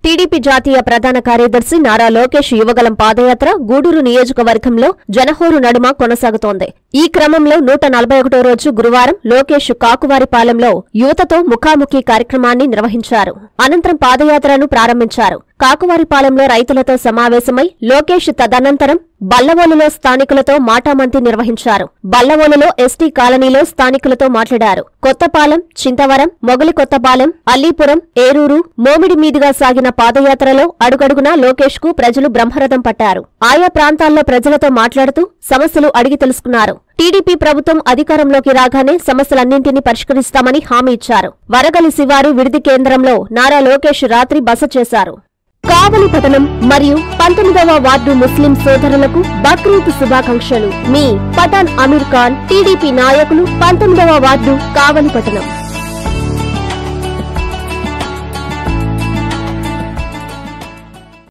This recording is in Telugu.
టీడీపీ జాతీయ ప్రధాన కార్యదర్శి నారా లోకేష్ యువగలం పాదయాత్ర గూడూరు నియోజకవర్గంలో జనహోరు నడుమ కొనసాగుతోంది ఈ క్రమంలో నూట నలభై ఒకటో రోజు గురువారం లోకేష్ కాకువారిపాలెంలో యువతతో ముఖాముఖి కార్యక్రమాన్ని నిర్వహించారు అనంతరం పాదయాత్రను ప్రారంభించారు కాకువారిపాలెంలో రైతులతో సమావేశమై లోకేష్ తదనంతరం బల్లవోలులో స్థానికులతో మాటామంతి నిర్వహించారు బల్లవోలులో ఎస్టీ కాలనీలో స్థానికులతో మాట్లాడారు కొత్తపాలెం చింతవరం మొగలి కొత్తపాలెం అల్లీపురం ఏరూరు మోమిడి మీదుగా సాగిన పాదయాత్రలో అడుగడుగునా లోకేష్ కు ప్రజలు బ్రహ్మరథం పట్టారు ఆయా ప్రాంతాల్లో ప్రజలతో మాట్లాడుతూ సమస్యలు అడిగి తెలుసుకున్నారు టీడీపీ ప్రభుత్వం అధికారంలోకి రాగానే సమస్యలన్నింటినీ పరిష్కరిస్తామని హామీ ఇచ్చారు వరగలి శివారు విడిది కేంద్రంలో నారా లోకేష్ రాత్రి బస చేశారు కావలి పట్టణం మరియు పంతొమ్మిదవ వార్డు ముస్లిం సోదరులకు బక్రీద్ శుభాకాంక్షలు మీ పఠాన్ అమీర్ ఖాన్ టీడీపీ నాయకులు పంతొమ్మిదవ వార్డు కావలి పట్టణం